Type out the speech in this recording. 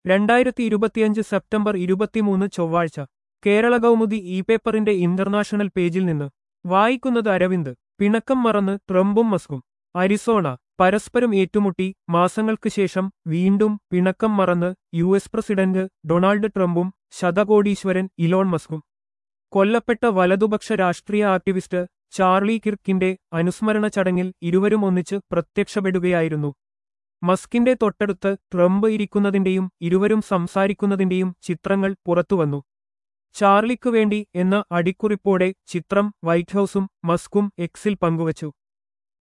രണ്ടായിരത്തി ഇരുപത്തിയഞ്ച് സെപ്റ്റംബർ ഇരുപത്തിമൂന്ന് ചൊവ്വാഴ്ച കേരള കൗമുദി ഇ പേപ്പറിന്റെ ഇന്റർനാഷണൽ പേജിൽ നിന്ന് വായിക്കുന്നത് അരവിന്ദ് പിണക്കം മറന്ന് ട്രംപും മസ്കും അരിസോണ പരസ്പരം ഏറ്റുമുട്ടി മാസങ്ങൾക്ക് ശേഷം വീണ്ടും പിണക്കം മറന്ന് യു എസ് പ്രസിഡന്റ് ഡൊണാൾഡ് ട്രംപും ശതകോടീശ്വരൻ ഇലോൺ മസ്കും കൊല്ലപ്പെട്ട വലതുപക്ഷ രാഷ്ട്രീയ ആക്ടിവിസ്റ്റ് ചാർലി കിർക്കിന്റെ അനുസ്മരണ ചടങ്ങിൽ ഇരുവരും ഒന്നിച്ച് പ്രത്യക്ഷപ്പെടുകയായിരുന്നു മസ്കിന്റെ തൊട്ടടുത്ത് ട്രംപ് ഇരിക്കുന്നതിന്റെയും ഇരുവരും സംസാരിക്കുന്നതിന്റെയും ചിത്രങ്ങൾ പുറത്തുവന്നു ചാർലിക്കു വേണ്ടി എന്ന അടിക്കുറിപ്പോടെ ചിത്രം വൈറ്റ് ഹൌസും മസ്കും എക്സിൽ പങ്കുവച്ചു